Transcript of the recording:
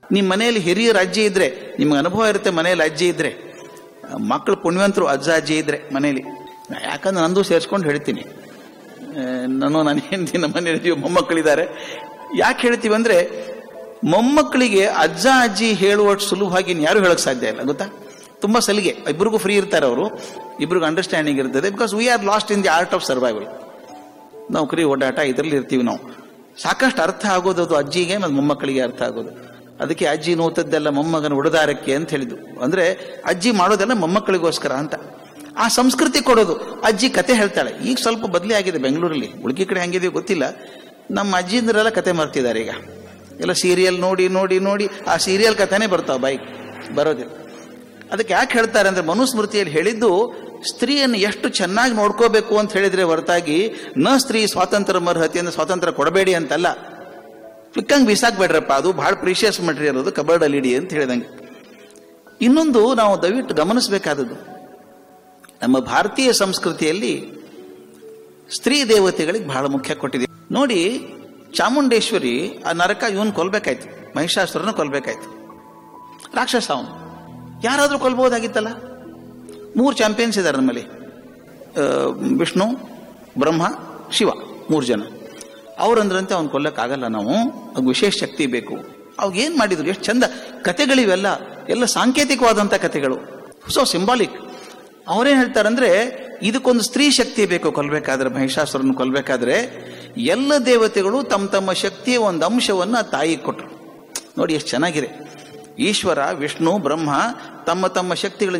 ನಿಮ್ಮ ಮನೆಯಲ್ಲಿ ಹಿರಿಯರ ಅಜ್ಜಿ ಇದ್ರೆ ನಿಮ್ಗೆ ಅನುಭವ ಇರುತ್ತೆ ಮನೆಯಲ್ಲಿ ಅಜ್ಜಿ ಇದ್ರೆ ಮಕ್ಕಳು ಪುಣ್ಯವಂತರು ಅಜ್ಜ ಅಜ್ಜಿ ಇದ್ರೆ ಮನೆಯಲ್ಲಿ ಯಾಕಂದ್ರೆ ನಂದು ಸೇರಿಸ್ಕೊಂಡು ಹೇಳ್ತೀನಿ ಆ, ನಾನು ನನ್ನ ಹೆಂಡತಿ ನಮ್ಮ ಮನೆಯಲ್ಲಿ ಮೊಮ್ಮಕ್ಕಳಿದ್ದಾರೆ ಯಾಕೆ ಹೇಳ್ತೀವಿ ಅಂದ್ರೆ ಮೊಮ್ಮಕ್ಕಳಿಗೆ ಅಜ್ಜ ಅಜ್ಜಿ ಹೇಳುವಷ್ಟು ಸುಲಭವಾಗಿ ಯಾರು ಹೇಳಕ್ ಸಾಧ್ಯ ಇಲ್ಲ ಗೊತ್ತಾ ತುಂಬಾ ಸಲಿಗೆ ಇಬ್ಬರಿಗೂ ಫ್ರೀ ಇರ್ತಾರೆ ಅವರು ಇಬ್ಬರಿಗೂ ಅಂಡರ್ಸ್ಟ್ಯಾಂಡಿಂಗ್ ಇರ್ತದೆ because we are lost in the art of survival ನೌಕರಿ ಓಡಾಟ ಇದರಲ್ಲಿ ಇರ್ತೀವಿ ನಾವು ಸಾಕಷ್ಟು ಅರ್ಥ ಆಗೋದು ಅದು ಅಜ್ಜಿಗೆ ಮತ್ತು ಮೊಮ್ಮಕ್ಕಳಿಗೆ ಅರ್ಥ ಆಗೋದು ಅದಕ್ಕೆ ಅಜ್ಜಿ ನೋತದ್ದೆಲ್ಲ ಮೊಮ್ಮಗನ ಉಡದಾರಕ್ಕೆ ಅಂತ ಹೇಳಿದ್ದು ಅಂದ್ರೆ ಅಜ್ಜಿ ಮಾಡೋದೆಲ್ಲ ಮೊಮ್ಮಕ್ಕಳಿಗೋಸ್ಕರ ಅಂತ ಆ ಸಂಸ್ಕೃತಿ ಕೊಡೋದು ಅಜ್ಜಿ ಕತೆ ಹೇಳ್ತಾಳೆ ಈಗ ಸ್ವಲ್ಪ ಬದಲಿ ಆಗಿದೆ ಬೆಂಗಳೂರಲ್ಲಿ ಉಳ್ಕಿ ಕಡೆ ಹಂಗಿದೆಯೋ ಗೊತ್ತಿಲ್ಲ ನಮ್ಮ ಅಜ್ಜಿಂದ್ರೆಲ್ಲ ಕತೆ ಮಾಡ್ತಿದ್ದಾರೆ ಈಗ ಎಲ್ಲ ಸೀರಿಯಲ್ ನೋಡಿ ನೋಡಿ ನೋಡಿ ಆ ಸೀರಿಯಲ್ ಕಥೆನೇ ಬರ್ತಾವ ಬೈಕ್ ಬರೋದಿಲ್ಲ ಅದಕ್ಕೆ ಯಾಕೆ ಹೇಳ್ತಾರೆ ಅಂದ್ರೆ ಮನುಸ್ಮೃತಿಯಲ್ಲಿ ಹೇಳಿದ್ದು ಸ್ತ್ರೀಯನ್ನು ಎಷ್ಟು ಚೆನ್ನಾಗಿ ನೋಡ್ಕೋಬೇಕು ಅಂತ ಹೇಳಿದ್ರೆ ಹೊರತಾಗಿ ನ ಸ್ತ್ರೀ ಸ್ವಾತಂತ್ರ್ಯ ಮರ್ಹತೆಯನ್ನು ಸ್ವಾತಂತ್ರ್ಯ ಕೊಡಬೇಡಿ ಅಂತಲ್ಲ ಪಿಕ್ಕಂಗ್ ಬಿಸಾಕ್ಬೇಡ್ರಪ್ಪ ಅದು ಬಹಳ ಪ್ರೀಶಿಯಸ್ ಮಟೀರಿಯಲ್ ಅದು ಕಬರ್ಡ್ ಇಡಿ ಅಂತ ಹೇಳಿದಂಗೆ ಇನ್ನೊಂದು ನಾವು ದಯವಿಟ್ಟು ಗಮನಿಸಬೇಕಾದದ್ದು ನಮ್ಮ ಭಾರತೀಯ ಸಂಸ್ಕೃತಿಯಲ್ಲಿ ಸ್ತ್ರೀ ದೇವತೆಗಳಿಗೆ ಬಹಳ ಮುಖ್ಯ ಕೊಟ್ಟಿದೆ ನೋಡಿ ಚಾಮುಂಡೇಶ್ವರಿ ಆ ನರಕ ಇವನ್ ಕೊಲ್ಬೇಕಾಯ್ತು ಮಹಿಷಾಸುರನ ಕೊಲ್ಬೇಕಾಯ್ತು ರಾಕ್ಷಸ ಅವನು ಯಾರಾದ್ರೂ ಕೊಲ್ಬಹುದಾಗಿತ್ತಲ್ಲ ಮೂರು ಚಾಂಪಿಯನ್ಸ್ ಇದ್ದಾರೆ ನಮ್ಮಲ್ಲಿ ಆ, ವಿಷ್ಣು ಬ್ರಹ್ಮ ಶಿವ ಮೂರು ಜನ ಅವ್ರಂದ್ರಂತೆ ಅವ್ನು ಕೊಲ್ಲಕ್ಕಾಗಲ್ಲ ನಾವು ಅವ್ಗೆ ವಿಶೇಷ ಶಕ್ತಿ ಬೇಕು ಅವಾಗ ಏನ್ ಮಾಡಿದ್ರು ಎಷ್ಟು ಚಂದ ಕತೆಗಳಿವೆಲ್ಲ ಎಲ್ಲ ಸಾಂಕೇತಿಕವಾದಂಥ ಕತೆಗಳು ಸೊ ಸಿಂಬಾಲಿಕ್ ಅವರೇನ್ ಹೇಳ್ತಾರಂದ್ರೆ ಇದಕ್ಕೊಂದು ಸ್ತ್ರೀ ಶಕ್ತಿ ಬೇಕು ಕೊಲ್ಬೇಕಾದ್ರೆ ಮಹಿಷಾಸುರನ್ನು ಕೊಲ್ಬೇಕಾದ್ರೆ ಎಲ್ಲ ದೇವತೆಗಳು ತಮ್ಮ ತಮ್ಮ ಶಕ್ತಿಯ ಒಂದು ಅಂಶವನ್ನ ಆ ತಾಯಿಗೆ ಕೊಟ್ಟರು ನೋಡಿ ಎಷ್ಟು ಚೆನ್ನಾಗಿದೆ ಈಶ್ವರ ವಿಷ್ಣು ಬ್ರಹ್ಮ ತಮ್ಮ ತಮ್ಮ ಶಕ್ತಿಗಳ